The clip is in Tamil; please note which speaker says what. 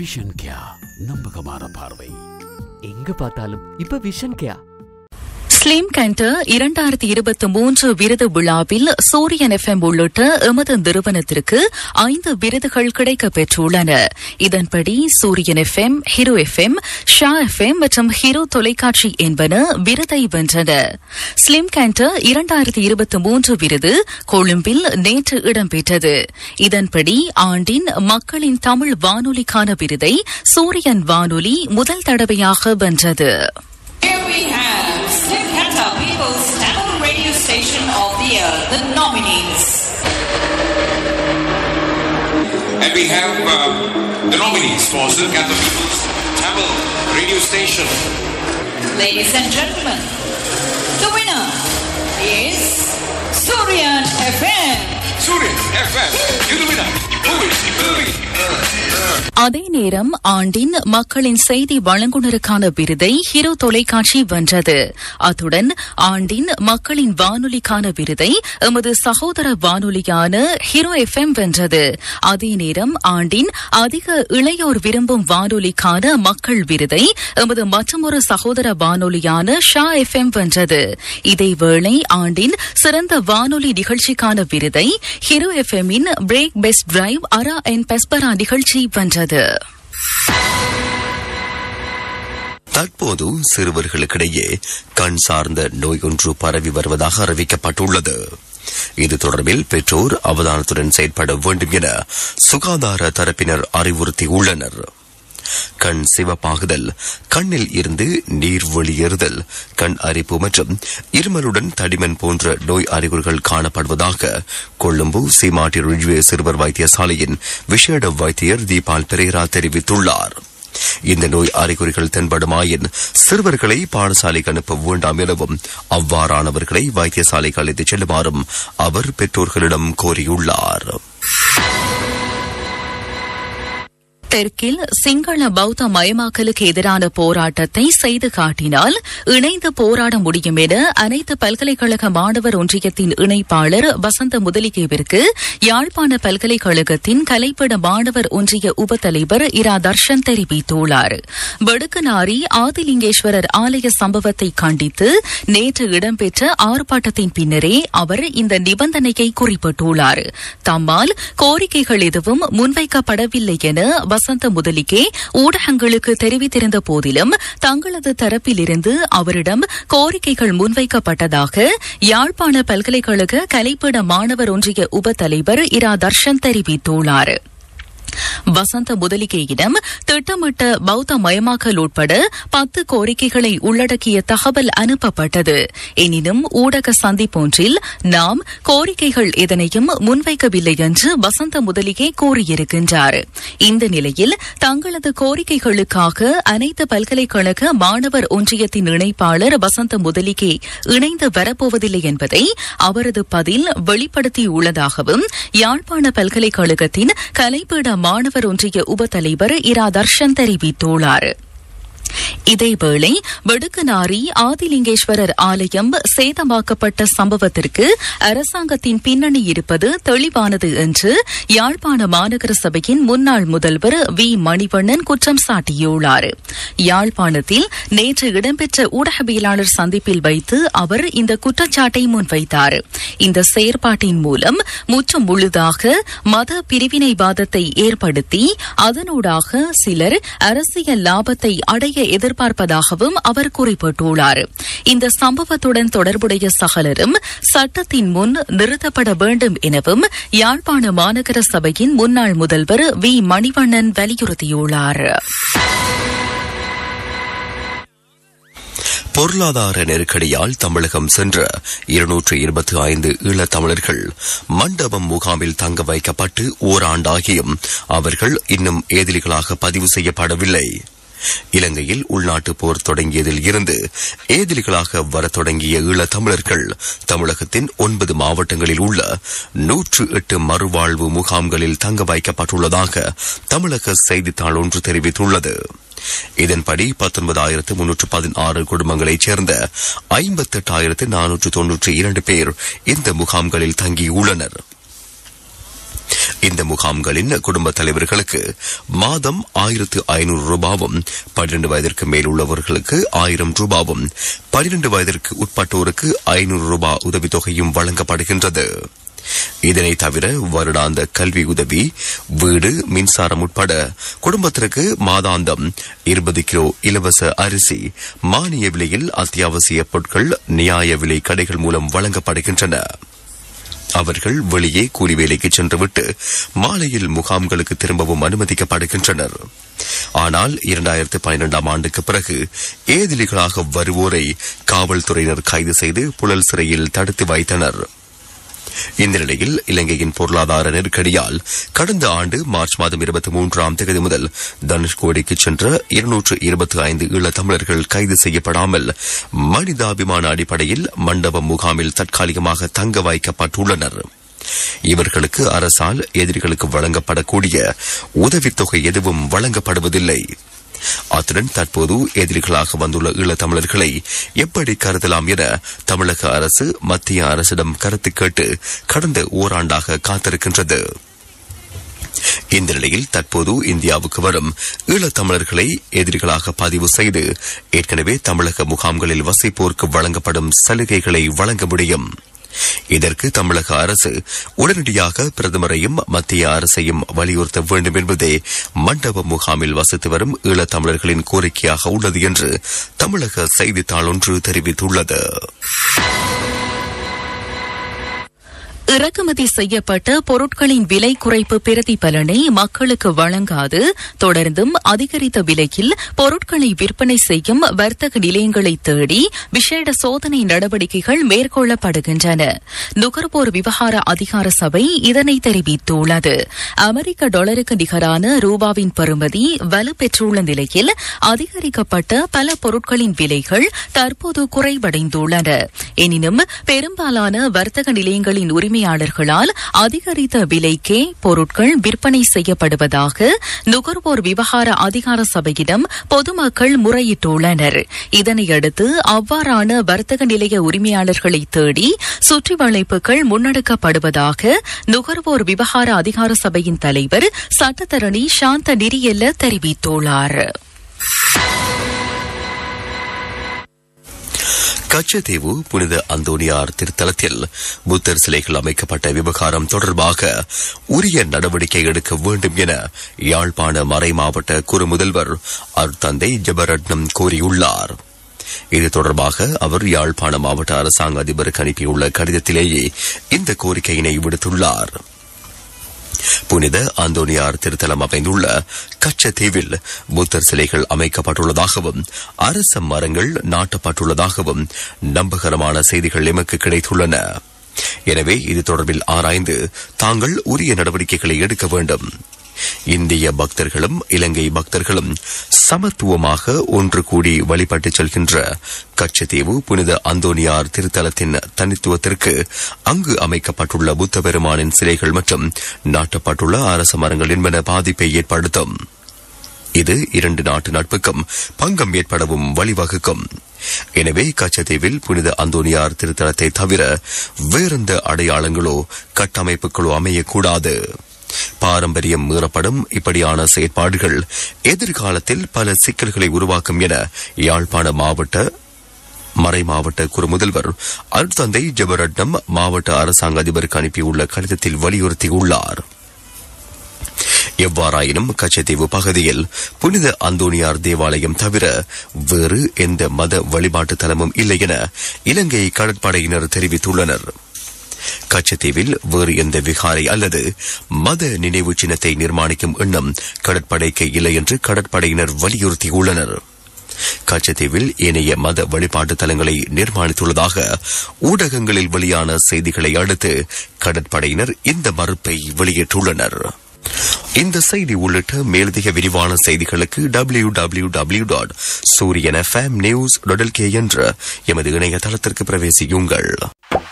Speaker 1: விஷன் கியா நம்பகமான பார்வை
Speaker 2: எங்க பார்த்தாலும் இப்ப விஷன் கேயா
Speaker 3: ஸ்லிம் கண்டர் இரண்டாயிரத்தி இருபத்தி மூன்று விருது விழாவில் சூரியன் எஃப்எம் உள்ளிட்ட எமது நிறுவனத்திற்கு ஐந்து விருதுகள் கிடைக்கப் பெற்றுள்ளன இதன்படி Sooriyan FM Hero FM Shaa FM மற்றும் ஹீரோ தொலைக்காட்சி என்பன விருதை வென்றன ஸ்லிம் கண்டர் இரண்டாயிரத்தி இருபத்தி மூன்று விருது கொழும்பில் நேற்று இடம்பெற்றது இதன்படி ஆண்டின் மக்களின் தமிழ் வானொலிக்கான விருதை சூரியன் வானொலி முதல் தடவையாக வென்றது
Speaker 4: Here we have Slim Kata People's Tamil Radio Station of the Year, the nominees.
Speaker 5: And we have uh, the nominees for Zilkata People's Tamil radio station.
Speaker 4: Ladies and gentlemen, the winner is Suryan FM.
Speaker 5: Surya FM, you the winner. Who is the winner?
Speaker 3: அதே நேரம் ஆண்டின் மக்களின் செய்தி வழங்குனருக்கான விருதை ஹீரோ தொலைக்காட்சி வென்றது அத்துடன் ஆண்டின் மக்களின் வானொலிக்கான விருதை எமது சகோதர வானொலியான ஹீரோ எஃப்எம் வென்றது அதே நேரம் ஆண்டின் அதிக இளையோர் விரும்பும் வானொலிக்கான மக்கள் விருதை எமது மற்றொரு சகோதர வானொலியான ஷா எஃப்எம் வென்றது இதேவேளை ஆண்டின் சிறந்த வானொலி நிகழ்ச்சிக்கான விருதை ஹீரோ எஃப்எம்மின் பிரேக் பெஸ்ட் டிரைவ் அரா என் பெஸ்பரா நிகழ்ச்சி வென்றது
Speaker 6: தற்போது சிறுவர்களுக்கிடையே கண் சார்ந்த நோய் ஒன்று பரவி வருவதாக அறிவிக்கப்பட்டுள்ளது இது தொடர்பில் பெற்றோர் அவதானத்துடன் செயற்பட வேண்டும் என சுகாதார தரப்பினர் அறிவுறுத்தியுள்ளனர் கண் சிவப்பாகுதல் கண்ணில் இருந்து நீர் வெளியேறுதல் கண் அரிப்பு மற்றும் இருமலுடன் தடிமன் போன்ற நோய் அறிகுறிகள் காணப்படுவதாக கொழும்பு சீமாட்டி ரிஜ்வே சிறுவர் வைத்தியசாலையின் விசேட வைத்தியர் தீபால் பெரேரா தெரிவித்துள்ளார் இந்த நோய் அறிகுறிகள் தென்படுமாயின் சிறுவர்களை பாடசாலைக்கு அனுப்ப வேண்டாம் எனவும் அவ்வாறானவர்களை வைத்தியசாலைக்கு அழைத்துச் செல்லுமாறும் அவர் பெற்றோர்களிடம் கோரியுள்ளார்
Speaker 3: தெற்கில் சிங்கள பௌத்த மயமாக்கலுக்கு எதிரான போராட்டத்தை செய்து காட்டினால் இணைந்து போராட முடியும் என அனைத்து பல்கலைக்கழக மாணவர் ஒன்றியத்தின் இணைப்பாளர் வசந்த முதலிகேவிற்கு யாழ்ப்பாண பல்கலைக்கழகத்தின் கலைப்பட மாணவர் ஒன்றிய உபத்தலைவர் இரா தர்ஷன் தெரிவித்துள்ளார் வடுக்கனாரி ஆதிலிங்கேஸ்வரர் ஆலய சம்பவத்தை கண்டித்து நேற்று இடம்பெற்ற ஆர்ப்பாட்டத்தின் பின்னரே அவர் இந்த நிபந்தனையை குறிப்பிட்டுள்ளார் தம்மால் கோரிக்கைகள் எதுவும் முன்வைக்கப்படவில்லை என வசந்த முதலிகே ஊடகங்களுக்கு தெரிவித்திருந்த போதிலும் தங்களது தரப்பிலிருந்து அவரிடம் கோரிக்கைகள் முன்வைக்கப்பட்டதாக யாழ்ப்பாண பல்கலைக்கழக கலைப்பட மாணவர் ஒன்றிய உபத்தலைவர் இரா தர்ஷன் தெரிவித்துள்ளார் வசந்த முதலிகையிடம் திட்டமிட்ட பௌத்த மயமாக்கல் உட்பட பத்து கோரிக்கைகளை உள்ளடக்கிய தகவல் அனுப்பப்பட்டது எனினும் ஊடக சந்திப்பொன்றில் நாம் கோரிக்கைகள் எதனையும் முன்வைக்கவில்லை என்று வசந்த முதலிகை கூறியிருக்கின்றார் இந்த நிலையில் தங்களது கோரிக்கைகளுக்காக அனைத்து பல்கலைக்கழக மாணவர் ஒன்றியத்தின் இணைப்பாளர் வசந்த முதலிகே இணைந்து வரப்போவதில்லை என்பதை அவரது பதில் வெளிப்படுத்தியுள்ளதாகவும் யாழ்ப்பாண பல்கலைக்கழகத்தின் கலைப்பீட மாணவர் ஒன்றிய உபத்தலைவர் இரா தர்ஷன் தெரிவித்துள்ளார் இதேவேளை வடுக்கனாரி ஆதிலிங்கேஸ்வரர் ஆலயம் சேதமாக்கப்பட்ட சம்பவத்திற்கு அரசாங்கத்தின் பின்னணி இருப்பது தெளிவானது என்று யாழ்ப்பாண மாநகர சபையின் முன்னாள் முதல்வர் வி மணிவண்ணன் குற்றம் சாட்டியுள்ளார் யாழ்ப்பாணத்தில் நேற்று இடம்பெற்ற ஊடகவியலாளர் சந்திப்பில் வைத்து அவர் இந்த குற்றச்சாட்டை முன்வைத்தார் இந்த செயற்பாட்டின் மூலம் முற்றும் முழுதாக மத பிரிவினைவாதத்தை ஏற்படுத்தி அதனூடாக சிலர் அரசியல் லாபத்தை அடைய எதிர்பார்ப்பதாகவும் அவர் குறிப்பிட்டுள்ளார் இந்த சம்பவத்துடன் தொடர்புடைய சகலரும் சட்டத்தின் முன் நிறுத்தப்பட வேண்டும் எனவும் யாழ்ப்பாண மாநகர சபையின் முன்னாள் முதல்வர் வி மணிவண்ணன் வலியுறுத்தியுள்ளார்
Speaker 6: பொருளாதார நெருக்கடியால் தமிழகம் சென்ற இருநூற்று இருபத்தி ஐந்து ஈழத்தமிழர்கள் மண்டபம் முகாமில் தங்க வைக்கப்பட்டு ஓராண்டாகியும் அவர்கள் இன்னும் ஏதிலிகளாக பதிவு செய்யப்படவில்லை இலங்கையில் உள்நாட்டு போர் தொடங்கியதில் இருந்து ஏதிலிகளாக வரத் தொடங்கிய ஈழத்தமிழர்கள் தமிழகத்தின் ஒன்பது மாவட்டங்களில் உள்ள நூற்று எட்டு மறுவாழ்வு முகாம்களில் தங்க வைக்கப்பட்டுள்ளதாக தமிழக செய்தித்தாள் ஒன்று தெரிவித்துள்ளது இதன்படி பத்தொன்பதாயிரத்து முன்னூற்று பதினாறு குடும்பங்களைச் சேர்ந்த ஐம்பத்தெட்டாயிரத்து நானூற்று தொன்னூற்றி இரண்டு பேர் இந்த முகாம்களில் தங்கியுள்ளனர் இந்த முகாம்களின் குடும்ப தலைவர்களுக்கு மாதம் ஆயிரத்து ஐநூறு ரூபாவும் பன்னிரண்டு வயதிற்கு மேல் உள்ளவர்களுக்கு ஆயிரம் ரூபாவும் பன்னிரண்டு வயதிற்கு உட்பட்டோருக்கு ஐநூறு ரூபாய் உதவித்தொகையும் வழங்கப்படுகின்றது இதனை தவிர வருடாந்த கல்வி உதவி வீடு மின்சாரம் உட்பட குடும்பத்திற்கு மாதாந்தம் இருபது கிலோ இலவச அரிசி மானிய விலையில் அத்தியாவசிய பொருட்கள் நியாய விலை கடைகள் மூலம் வழங்கப்படுகின்றன அவர்கள் வெளியே கூலி வேலைக்கு சென்றுவிட்டு மாலையில் முகாம்களுக்கு திரும்பவும் அனுமதிக்கப்படுகின்றனர் ஆனால் இரண்டாயிரத்து பனிரெண்டாம் ஆண்டுக்கு பிறகு ஏதிலிகளாக வருவோரை காவல்துறையினர் கைது செய்து புழல் சிறையில் தடுத்து வைத்தனர் இந்த நிலையில் இலங்கையின் பொருளாதார நெருக்கடியால் கடந்த ஆண்டு மார்ச் மாதம் இருபத்தி மூன்றாம் தேதி முதல் தனுஷ்கோடிக்கு சென்ற இருநூற்று இருபத்தி ஐந்து ஈழத்தமிழர்கள் கைது செய்யப்படாமல் மனிதாபிமான அடிப்படையில் மண்டபம் முகாமில் தற்காலிகமாக தங்க வைக்கப்பட்டுள்ளனர் இவர்களுக்கு அரசால் எதிரிகளுக்கு வழங்கப்படக்கூடிய உதவித்தொகை எதுவும் வழங்கப்படுவதில்லை அத்துடன் தற்போது எதிரிகளாக வந்துள்ள ஈழத்தமிழர்களை எப்படி கருதலாம் என தமிழக அரசு மத்திய அரசிடம் கருத்து கேட்டு கடந்த ஓராண்டாக காத்திருக்கின்றது இந்த நிலையில் தற்போது இந்தியாவுக்கு வரும் ஈழத்தமிழர்களை எதிரிகளாக பதிவு செய்து ஏற்கனவே தமிழக முகாம்களில் வசிப்போருக்கு வழங்கப்படும் சலுகைகளை வழங்க முடியும் இதற்கு தமிழக அரசு உடனடியாக பிரதமரையும் மத்திய அரசையும் வலியுறுத்த வேண்டும் என்பதே மண்டப முகாமில் வசித்து வரும் ஈழத்தமிழர்களின் கோரிக்கையாக உள்ளது என்று தமிழக செய்தித்தாள் ஒன்று தெரிவித்துள்ளது
Speaker 3: இறக்குமதி செய்யப்பட்ட பொருட்களின் விலை குறைப்பு பிரதிபலனை மக்களுக்கு வழங்காது தொடர்ந்தும் அதிகரித்த விலையில் பொருட்களை விற்பனை செய்யும் வர்த்தக நிலையங்களை தேடி விசேட சோதனை நடவடிக்கைகள் மேற்கொள்ளப்படுகின்றன நுகர்வோர் விவகார அதிகார சபை இதனை தெரிவித்துள்ளது அமெரிக்க டாலருக்கு நிகரான ரூபாவின் பெறுமதி வலுப்பெற்றுள்ள நிலையில் அதிகரிக்கப்பட்ட பல பொருட்களின் விலைகள் தற்போது குறைவடைந்துள்ளன எனினும் பெரும்பாலான வர்த்தக நிலையங்களின் உரிமையாளர்களால் அதிகரித்த விலைக்கே பொருட்கள் விற்பனை செய்யப்படுவதாக நுகர்வோர் விவகார அதிகார சபையிடம் பொதுமக்கள் முறையிட்டுள்ளனர் இதனையடுத்து அவ்வாறான வர்த்தக நிலைய உரிமையாளர்களை தேடி சுற்றி வளைப்புகள் முன்னெடுக்கப்படுவதாக நுகர்வோர் விவகார அதிகார சபையின் தலைவர் சட்டத்தரணி சாந்த நிரியல்ல தெரிவித்துள்ளார்
Speaker 6: கச்சத்தீவு புனித அந்தோனியார் திருத்தலத்தில் புத்தர் சிலைகள் அமைக்கப்பட்ட விவகாரம் தொடர்பாக உரிய நடவடிக்கை எடுக்க வேண்டும் என யாழ்ப்பாண மறை மாவட்ட குறு முதல்வர் அருத்தந்தை ஜெபரட்னம் கோரியுள்ளார் இது தொடர்பாக அவர் யாழ்ப்பாண மாவட்ட அரசாங்க அதிபருக்கு அனுப்பியுள்ள கடிதத்திலேயே இந்த கோரிக்கையினை விடுத்துள்ளார் புனித அந்தோனியார் திருத்தலம் அமைந்துள்ள கச்சத்தீவில் புத்தர் சிலைகள் அமைக்கப்பட்டுள்ளதாகவும் அரச மரங்கள் நாட்டப்பட்டுள்ளதாகவும் நம்பகரமான செய்திகள் எமக்கு கிடைத்துள்ளன எனவே இது தொடர்பில் ஆராய்ந்து தாங்கள் உரிய நடவடிக்கைகளை எடுக்க வேண்டும் இந்திய பக்தர்களும் இலங்கை பக்தர்களும் சமத்துவமாக ஒன்று கூடி வழிபட்டுச் செல்கின்ற கச்சத்தீவு புனித அந்தோனியார் திருத்தலத்தின் தனித்துவத்திற்கு அங்கு அமைக்கப்பட்டுள்ள புத்த பெருமானின் சிலைகள் மற்றும் நாட்டப்பட்டுள்ள அரச மரங்கள் என்பன பாதிப்பை ஏற்படுத்தும் இது இரண்டு நாட்டு நட்புக்கும் பங்கம் ஏற்படவும் வழிவகுக்கும் எனவே கச்சத்தீவில் புனித அந்தோனியார் திருத்தலத்தை தவிர வேறெந்த அடையாளங்களோ கட்டமைப்புகளோ அமையக்கூடாது பாரம்பரியம் மீறப்படும் இப்படியான செயற்பாடுகள் எதிர்காலத்தில் பல சிக்கல்களை உருவாக்கும் என யாழ்ப்பாண மாவட்ட மறை மாவட்ட குறு முதல்வர் அருட்தந்தை ஜெபரட்னம் மாவட்ட அரசாங்க அதிபருக்கு அனுப்பியுள்ள கடிதத்தில் வலியுறுத்தியுள்ளார் எவ்வாறாயினும் கச்சத்தீவு பகுதியில் புனித அந்தோனியார் தேவாலயம் தவிர வேறு எந்த மத வழிபாட்டு தலமும் இல்லை என இலங்கை கடற்படையினர் தெரிவித்துள்ளனர் கச்சத்தீவில் வேறு எந்த விகாரை அல்லது மத நினைவு சின்னத்தை நிர்மாணிக்கும் எண்ணம் கடற்படைக்கு இல்லை என்று கடற்படையினர் வலியுறுத்தியுள்ளனர் கச்சத்தீவில் ஏனைய மத வழிபாட்டு தலங்களை நிர்மாணித்துள்ளதாக ஊடகங்களில் வெளியான செய்திகளை அடுத்து கடற்படையினர் இந்த மறுப்பை வெளியிட்டுள்ளனர் இந்த செய்தி உள்ளிட்ட மேலதிக விரிவான செய்திகளுக்கு W W W dot Sooriyan FM news என்ற எமது இணையதளத்திற்கு பிரவேசியுங்கள்